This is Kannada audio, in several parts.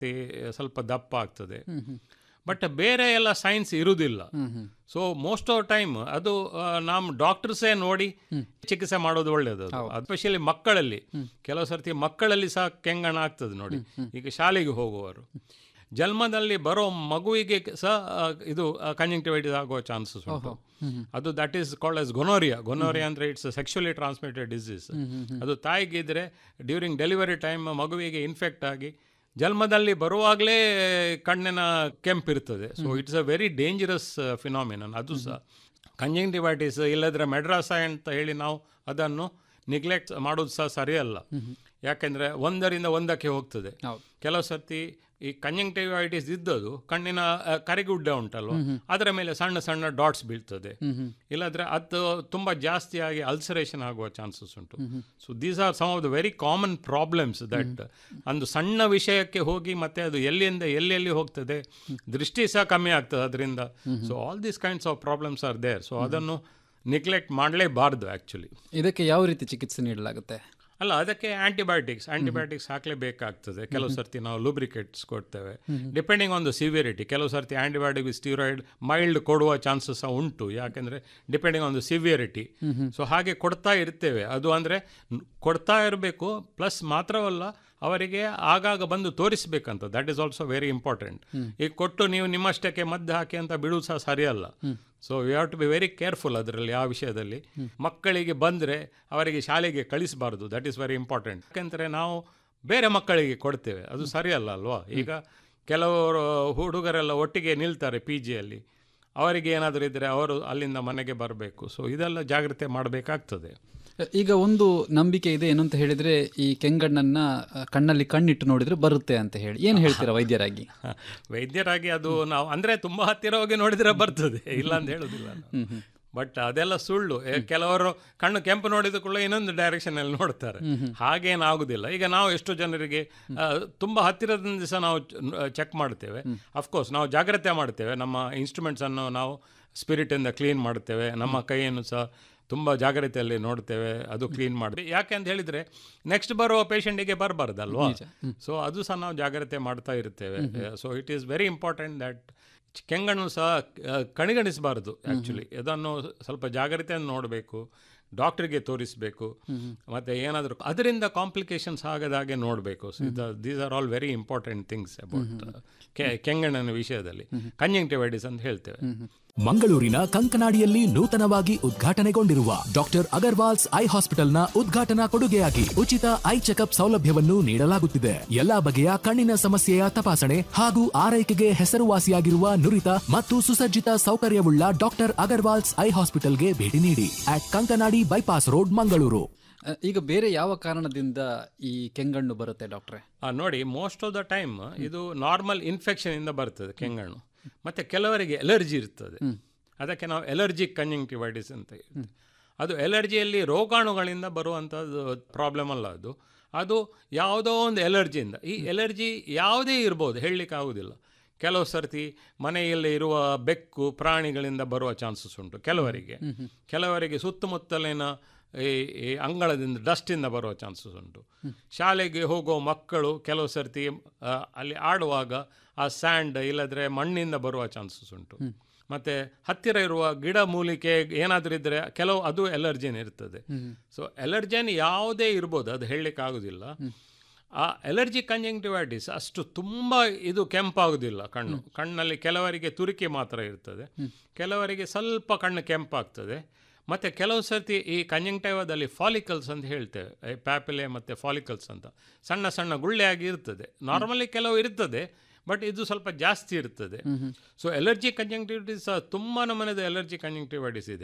ಸ್ವಲ್ಪ ದಪ್ಪ ಆಗ್ತದೆ ಬಟ್ ಬೇರೆ ಎಲ್ಲ ಸೈನ್ಸ್ ಇರುವುದಿಲ್ಲ ಸೊ ಮೋಸ್ಟ್ ಆಫ್ ಟೈಮ್ ಅದು ಆ, ನಮ್ಮ ಡಾಕ್ಟರ್ಸೇ ನೋಡಿ ಚಿಕಿತ್ಸೆ ಮಾಡೋದು ಒಳ್ಳೆಯದು ಅದು ಎಸ್ಪೆಷಲಿ ಮಕ್ಕಳಲ್ಲಿ ಕೆಲವು ಸರ್ತಿ ಮಕ್ಕಳಲ್ಲಿ ಸಹ ಕೆಂಗಣ ಆಗ್ತದೆ ನೋಡಿ ಈಗ ಶಾಲೆಗೆ ಹೋಗುವವರು ಜನ್ಮದಲ್ಲಿ ಬರೋ ಮಗುವಿಗೆ ಸಹ ಆ, ಇದು ಕಂಜಂಕ್ಟಿವೈಟಿಸ್ ಆಗುವ ಚಾನ್ಸಸ್ ಉಂಟು ಅದು that is called as gonorrhoea gonorrhoea ಅಂದರೆ ಇಟ್ಸ್ ಸೆಕ್ಷುಲಿ ಟ್ರಾನ್ಸ್ಮಿಟೆಡ್ ಡಿಸೀಸ್ ಅದು ತಾಯಿಗಿದ್ರೆ ಡ್ಯೂರಿಂಗ್ ಡೆಲಿವರಿ ಟೈಮ್ ಮಗುವಿಗೆ ಇನ್ಫೆಕ್ಟ್ ಆಗಿ ಜನ್ಮದಲ್ಲಿ ಬರುವಾಗಲೇ ಕಣ್ಣಿನ ಕೆಂಪಿರ್ತದೆ so it's a very dangerous phenomenon ಅದು ಸಹ ಕಂಜಂಕ್ಟಿವೈಟಿಸ್ ಇಲ್ಲದ್ರೆ ಮೆಡ್ರಾಸ ಅಂತ ಹೇಳಿ ನಾವು ಅದನ್ನು ನಿಗ್ಲೆಕ್ಟ್ ಮಾಡೋದು ಸಹ ಸರಿಯಲ್ಲ ಯಾಕೆಂದರೆ ಒಂದರಿಂದ ಒಂದಕ್ಕೆ ಹೋಗ್ತದೆ ಹೌದು. ಕೆಲವು ಸರ್ತಿ ಈ ಕಂಜಂಕ್ಟಿವೈಟಿಸ್ ಇದ್ದದು ಕಣ್ಣಿನ ಆ, ಕರಿಗುಡ್ಡ ಉಂಟಲ್ವ ಅದರ ಮೇಲೆ ಸಣ್ಣ ಸಣ್ಣ ಡಾಟ್ಸ್ ಬೀಳ್ತದೆ ಇಲ್ಲದ್ರೆ ಅದು ತುಂಬ ಜಾಸ್ತಿ ಆಗಿ ಅಲ್ಸರೇಷನ್ ಆಗುವ ಚಾನ್ಸಸ್ ಉಂಟು so these are some of the very common problems that ಒಂದು ಸಣ್ಣ ವಿಷಯಕ್ಕೆ ಹೋಗಿ ಮತ್ತೆ ಅದು ಎಲ್ಲಿಂದ ಎಲ್ಲೆಲ್ಲಿ ಹೋಗ್ತದೆ ದೃಷ್ಟಿ ಸಹ ಕಮ್ಮಿ ಆಗ್ತದೆ ಅದರಿಂದ so all these kinds of problems are there so ಅದನ್ನು ನಿಗ್ಲೆಕ್ಟ್ ಮಾಡಲೇಬಾರ್ದು ಆ್ಯಕ್ಚುಲಿ ಇದಕ್ಕೆ ಯಾವ ರೀತಿ ಚಿಕಿತ್ಸೆ ನೀಡಲಾಗುತ್ತೆ ಅಲ್ಲ ಅದಕ್ಕೆ ಆಂಟಿಬಯೋಟಿಕ್ಸ್ ಆಂಟಿಬಯೋಟಿಕ್ಸ್ ಹಾಕಲೇಬೇಕಾಗ್ತದೆ ಕೆಲವು ಸರ್ತಿ ನಾವು ಲೂಬ್ರಿಕೇಟ್ಸ್ ಕೊಡ್ತೇವೆ ಡಿಪೆಂಡಿಂಗ್ ಆನ್ ದ ಸಿವಿಯರಿಟಿ ಕೆಲವು ಸರ್ತಿ ಆಂಟಿಬಯೋಟಿಕ್ ಸ್ಟೀರಾಯ್ಡ್ ಮೈಲ್ಡ್ ಕೊಡುವ ಚಾನ್ಸಸ್ ಸಹ ಉಂಟು ಯಾಕೆಂದರೆ depending on the severity so ಹಾಗೆ ಕೊಡ್ತಾ ಇರ್ತೇವೆ ಅದು ಅಂದರೆ ಕೊಡ್ತಾ ಇರಬೇಕು ಪ್ಲಸ್ ಮಾತ್ರವಲ್ಲ ಅವರಿಗೆ ಆಗಾಗ ಬಂದು ತೋರಿಸ್ಬೇಕಂತ that is also very important ಈಗ ಕೊಟ್ಟು ನೀವು ನಿಮ್ಮಷ್ಟಕ್ಕೆ ಮದ್ದು ಹಾಕಿ ಅಂತ ಬಿಡುವುದು ಸಹ ಸರಿಯಲ್ಲ so you have to be very careful ಅದರಲ್ಲಿ ಆ ವಿಷಯದಲ್ಲಿ ಮಕ್ಕಳಿಗೆ ಬಂದರೆ ಅವರಿಗೆ ಶಾಲೆಗೆ ಕಳಿಸಬಾರ್ದು ದಟ್ ಈಸ್ ವೆರಿ ಇಂಪಾರ್ಟೆಂಟ್ ಯಾಕೆಂದರೆ ನಾವು ಬೇರೆ ಮಕ್ಕಳಿಗೆ ಕೊಡ್ತೇವೆ ಅದು ಸರಿಯಲ್ಲ ಅಲ್ವಾ ಈಗ ಕೆಲವರು ಹುಡುಗರೆಲ್ಲ ಒಟ್ಟಿಗೆ ನಿಲ್ತಾರೆ ಪಿ ಜಿಯಲ್ಲಿ ಅವರಿಗೆ ಏನಾದರೂ ಇದ್ದರೆ ಅವರು ಅಲ್ಲಿಂದ ಮನೆಗೆ ಬರಬೇಕು ಸೊ ಇದೆಲ್ಲ ಜಾಗ್ರತೆ ಮಾಡಬೇಕಾಗ್ತದೆ ಈಗ ಒಂದು ನಂಬಿಕೆ ಇದೆ ಏನು ಅಂತ ಹೇಳಿದ್ರೆ ಈ ಕೆಂಗಣ್ಣನ್ನ ಆ, ಕಣ್ಣಲ್ಲಿ ಕಣ್ಣಿಟ್ಟು ನೋಡಿದ್ರೆ ಬರುತ್ತೆ ಅಂತ ಹೇಳಿ ಏನು ಹೇಳ್ತೀರಾ ವೈದ್ಯರಾಗಿ ವೈದ್ಯರಾಗಿ ಅದು ನಾವು ಅಂದರೆ ತುಂಬ ಹತ್ತಿರ ಹೋಗಿ ನೋಡಿದರೆ ಬರ್ತದೆ ಇಲ್ಲ ಅಂತ ಹೇಳೋದಿಲ್ಲ ಬಟ್ ಅದೆಲ್ಲ ಸುಳ್ಳು ಏ, ಕೆಲವರು ಕಣ್ಣು ಕೆಂಪು ನೋಡಿದ ಕೂಡ ಇನ್ನೊಂದು ಡೈರೆಕ್ಷನಲ್ಲಿ ನೋಡ್ತಾರೆ ಹಾಗೇನಾಗುದಿಲ್ಲ ಈಗ ನಾವು ಎಷ್ಟು ಜನರಿಗೆ ಆ, ತುಂಬ ಹತ್ತಿರದಿಂದ ಸಹ ನಾವು ಚೆಕ್ ಮಾಡ್ತೇವೆ ಅಫ್ಕೋರ್ಸ್ ನಾವು ಜಾಗ್ರತೆ ಮಾಡ್ತೇವೆ ನಮ್ಮ ಇನ್ಸ್ಟ್ರೂಮೆಂಟ್ಸನ್ನು ನಾವು ಸ್ಪಿರಿಟಿಂದ ಕ್ಲೀನ್ ಮಾಡ್ತೇವೆ ನಮ್ಮ ಕೈಯನ್ನು ಸಹ ತುಂಬ ಜಾಗ್ರತೆಯಲ್ಲಿ ನೋಡ್ತೇವೆ ಅದು ಕ್ಲೀನ್ ಮಾಡಿ ಯಾಕೆ ಅಂತ ಹೇಳಿದರೆ ನೆಕ್ಸ್ಟ್ ಬರುವ ಪೇಷಂಟಿಗೆ ಬರಬಾರ್ದಲ್ವಾ ಸೊ ಅದು ಸಹ ನಾವು ಜಾಗ್ರತೆ ಮಾಡ್ತಾ ಇರ್ತೇವೆ so it is very important that ಕೆಂಗಣ್ಣು ಸಹ ಆ, ಕಣಿಗಣಿಸಬಾರ್ದು ಆ್ಯಕ್ಚುಲಿ ಇದನ್ನು ಸ್ವಲ್ಪ ಜಾಗ್ರತೆಯನ್ನು ನೋಡಬೇಕು ಡಾಕ್ಟ್ರಿಗೆ ತೋರಿಸಬೇಕು ಮತ್ತು ಏನಾದರೂ ಅದರಿಂದ ಕಾಂಪ್ಲಿಕೇಶನ್ಸ್ ಆಗದ ಹಾಗೆ ನೋಡಬೇಕು these are all very important things about ಕೆಂಗಣ್ಣನ ವಿಷಯದಲ್ಲಿ ಕಂಜಂಕ್ಟಿವೈಟಿಸ್ ಅಂತ ಹೇಳ್ತೇವೆ ಮಂಗಳೂರಿನ ಕಂಕನಾಡಿಯಲ್ಲಿ ನೂತನವಾಗಿ ಉದ್ಘಾಟನೆಗೊಂಡಿರುವ ಡಾಕ್ಟರ್ ಅಗರ್ವಾಲ್ಸ್ ಐ ಹಾಸ್ಪಿಟಲ್ನ ಉದ್ಘಾಟನಾ ಕೊಡುಗೆಯಾಗಿ ಉಚಿತ ಐ ಚೆಕಪ್ ಸೌಲಭ್ಯವನ್ನು ನೀಡಲಾಗುತ್ತಿದೆ ಎಲ್ಲಾ ಬಗೆಯ ಕಣ್ಣಿನ ಸಮಸ್ಯೆಯ ತಪಾಸಣೆ ಹಾಗೂ ಆರೈಕೆಗೆ ಹೆಸರುವಾಸಿಯಾಗಿರುವ ನುರಿತ ಮತ್ತು ಸುಸಜ್ಜಿತ ಸೌಕರ್ಯವುಳ್ಳ ಡಾಕ್ಟರ್ ಅಗರ್ವಾಲ್ಸ್ ಐ ಹಾಸ್ಪಿಟಲ್ಗೆ ಭೇಟಿ ನೀಡಿ at Kankanadi bypass road Mangaluru ಆ, ಈಗ ಬೇರೆ ಯಾವ ಕಾರಣದಿಂದ ಈ ಕೆಂಗಣ್ಣು ಬರುತ್ತೆ ಡಾಕ್ಟ್ರೆ ಆ, ನೋಡಿ ಮೋಸ್ಟ್ ಆಫ್ ದ ಟೈಮ್ ಇದು ನಾರ್ಮಲ್ ಇನ್ಫೆಕ್ಷನ್ ಇಂದ ಬರ್ತದೆ ಕೆಂಗಣ್ಣು ಮತ್ತು ಕೆಲವರಿಗೆ ಎಲರ್ಜಿ ಇರ್ತದೆ ಅದಕ್ಕೆ ನಾವು ಎಲರ್ಜಿಕ್ ಕಂಜಂಕ್ಟಿವೈಟಿಸ್ ಅಂತ ಹೇಳ್ತೇವೆ ಅದು ಎಲರ್ಜಿಯಲ್ಲಿ ರೋಗಾಣುಗಳಿಂದ ಬರುವಂಥದ್ದು ಪ್ರಾಬ್ಲಮ್ ಅಲ್ಲ ಅದು ಅದು ಯಾವುದೋ ಒಂದು ಎಲರ್ಜಿಯಿಂದ ಈ ಎಲರ್ಜಿ ಯಾವುದೇ ಇರ್ಬೋದು ಹೇಳಲಿಕ್ಕೆ ಆಗೋದಿಲ್ಲ ಕೆಲವು ಸರ್ತಿ ಮನೆಯಲ್ಲಿ ಇರುವ ಬೆಕ್ಕು ಪ್ರಾಣಿಗಳಿಂದ ಬರುವ ಚಾನ್ಸಸ್ ಉಂಟು ಕೆಲವರಿಗೆ ಕೆಲವರಿಗೆ ಸುತ್ತಮುತ್ತಲಿನ ಈ ಈ ಅಂಗಳದಿಂದ ಡಸ್ಟಿಂದ ಬರುವ ಚಾನ್ಸಸ್ ಉಂಟು ಶಾಲೆಗೆ ಹೋಗೋ ಮಕ್ಕಳು ಕೆಲವು ಸರ್ತಿ ಆ, ಅಲ್ಲಿ ಆಡುವಾಗ ಆ ಸ್ಯಾಂಡ್ ಇಲ್ಲದ್ರೆ ಮಣ್ಣಿಂದ ಬರುವ ಚಾನ್ಸಸ್ ಉಂಟು ಮತ್ತು ಹತ್ತಿರ ಇರುವ ಗಿಡ ಮೂಲಿಕೆ ಏನಾದರೂ ಇದ್ದರೆ ಕೆಲವು ಅದು ಎಲರ್ಜಿನ್ ಇರ್ತದೆ ಸೊ ಎಲರ್ಜನ್ ಯಾವುದೇ ಇರ್ಬೋದು ಅದು ಹೇಳಲಿಕ್ಕೆ ಆಗೋದಿಲ್ಲ ಆ ಎಲರ್ಜಿ ಕಂಜಂಕ್ಟಿವೈಟಿಸ್ ಅಷ್ಟು ತುಂಬ ಇದು ಕೆಂಪಾಗೋದಿಲ್ಲ ಕಣ್ಣು ಕಣ್ಣಲ್ಲಿ ಕೆಲವರಿಗೆ ತುರಿಕೆ ಮಾತ್ರ ಇರ್ತದೆ ಕೆಲವರಿಗೆ ಸ್ವಲ್ಪ ಕಣ್ಣು ಕೆಂಪಾಗ್ತದೆ ಮತ್ತು ಕೆಲವು ಸರ್ತಿ ಈ ಕಂಜಂಕ್ಟೈವದಲ್ಲಿ ಫಾಲಿಕಲ್ಸ್ ಅಂತ ಹೇಳ್ತೇವೆ ಪ್ಯಾಪಿಲೆ ಮತ್ತು ಫಾಲಿಕಲ್ಸ್ ಅಂತ ಸಣ್ಣ ಸಣ್ಣ ಗುಳ್ಳೆಯಾಗಿ ಇರ್ತದೆ ನಾರ್ಮಲಿ ಕೆಲವು ಇರ್ತದೆ ಬಟ್ ಇದು ಸ್ವಲ್ಪ ಜಾಸ್ತಿ ಇರ್ತದೆ ಸೊ ಎಲರ್ಜಿ ಕಂಜಂಕ್ಟಿವಿಟಿಸ್ ತುಂಬ ನಮೂನೆದ ಎಲರ್ಜಿ ಕಂಜಂಕ್ಟಿವೈಟಿಸ್ ಇದೆ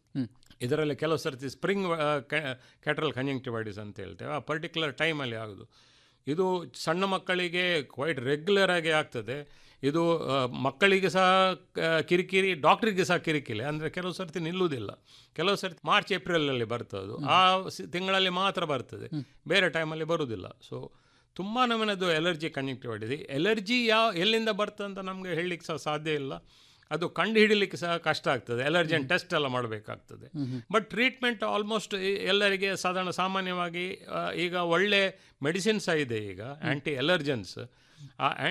ಇದರಲ್ಲಿ ಕೆಲವು ಸರ್ತಿ ಸ್ಪ್ರಿಂಗ್ ಕ್ಯಾಟ್ರಲ್ ಕಂಜಂಕ್ಟಿವೈಟಿಸ್ ಅಂತ ಹೇಳ್ತೇವೆ ಆ ಪರ್ಟಿಕ್ಯುಲರ್ ಟೈಮಲ್ಲಿ ಆಗೋದು ಇದು ಸಣ್ಣ ಮಕ್ಕಳಿಗೆ ಕ್ವೈಟ್ ರೆಗ್ಯುಲರ್ ಆಗಿ ಆಗ್ತದೆ ಇದು ಆ, ಮಕ್ಕಳಿಗೆ ಸಹ ಆ, ಕಿರಿಕಿರಿ ಡಾಕ್ಟ್ರಿಗೆ ಸಹ ಕಿರಿಕಿರಿ ಅಂದರೆ ಕೆಲವು ಸರ್ತಿ ನಿಲ್ಲುವುದಿಲ್ಲ ಕೆಲವು ಸರ್ತಿ ಮಾರ್ಚ್ ಏಪ್ರಿಲಲ್ಲಿ ಬರ್ತದೆ ಆ ಸಿ- ತಿಂಗಳಲ್ಲಿ ಮಾತ್ರ ಬರ್ತದೆ ಬೇರೆ ಟೈಮಲ್ಲಿ ಬರುವುದಿಲ್ಲ ಸೊ ತುಂಬ ನಮೂನೆದು ಎಲರ್ಜಿ ಕಂಜಂಕ್ಟಿವೈಟಿಸ್ ಎಲರ್ಜಿ ಯಾವ ಎಲ್ಲಿಂದ ಬರ್ತದೆ ಅಂತ ನಮಗೆ ಹೇಳಲಿಕ್ಕೆ ಸಹ ಸಾಧ್ಯ ಇಲ್ಲ ಅದು ಕಂಡು ಹಿಡಿಲಿಕ್ಕೆ ಸಹ ಕಷ್ಟ ಆಗ್ತದೆ ಎಲರ್ಜನ್ ಟೆಸ್ಟ್ ಎಲ್ಲ ಮಾಡಬೇಕಾಗ್ತದೆ ಬಟ್ ಟ್ರೀಟ್ಮೆಂಟ್ ಆಲ್ಮೋಸ್ಟ್ ಎಲ್ಲರಿಗೆ ಸಾಧಾರಣ ಸಾಮಾನ್ಯವಾಗಿ ಆ, ಈಗ ಒಳ್ಳೆ ಮೆಡಿಸಿನ್ ಸಹ ಇದೆ ಈಗ ಆ್ಯಂಟಿ ಎಲರ್ಜನ್ಸ್ ಆ